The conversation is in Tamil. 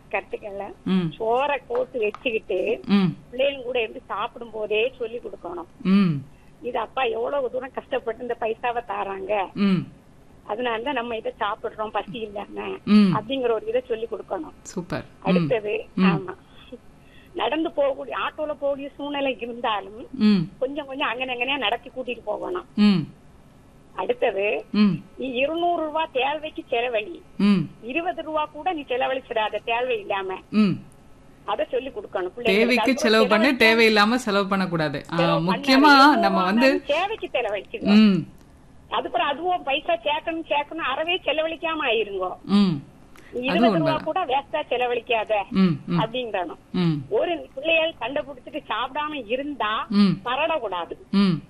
கத்துக்கல ம் சோறை போட்டு வச்சுக்கிட்டு ம் பிள்ளைங்க கூட இருந்து சாப்பிடும் போதே சொல்லி கொடுக்கணும் ம் இது அப்பா எவ்வளவு தூரம் கஷ்டப்பட்டு இந்த பைசாவை தாராங்க ம் அதனாலதான் நம்ம இதை சாப்பிடுறோம் பசி இல்லாம ம் அப்படிங்கிற ஒரு இதை சொல்லி கொடுக்கணும் சூப்பர் ம் அடுத்தது ஆமா நடந்து போகக்கூடிய ஆட்டோல போகக்கூடிய சூழ்நிலை இருந்தாலும் ம் கொஞ்சம் கொஞ்சம் அங்கன அங்கனையா நடத்தி கூட்டிட்டு போகணும் ம் அடுத்தது ம் நீ இருநூறு ரூபாய் தேவைக்கு செலவழி ம் இருபது ரூபா கூட நீ செலவழிச்சிடாத தேவை இல்லாம ம் அத சொல்லி கொடுக்கணும் பிள்ளைங்களுக்கு. தேவைக்கு அதுக்கு செலவு பண்ண செலவழிக்க- தேவையில்லாம செலவு பண்ணக்கூடாது ஆ, செலவு முக்கியமா பண்ணாத. நம்ம இருநூறு வந்து ரூபாய் தேவைக்கு செலவழிச்சுக்கோ ம் அதுக்கப்புறம் அதுவும் பைசா சேர்க்கணும் சேர்க்கணும் அறவே செலவழிக்காம ஆயிருங்கோ ம் இருபது ரூபா உண்மைதான். கூட வேஸ்டா செலவழிக்காத ம் ம் அப்படிங்கணும் ம் ஒரு பிள்ளைகள் கண்டுபிடிச்சிட்டு சாப்பிடாம இருந்தா ம் பரடக்கூடாது ம்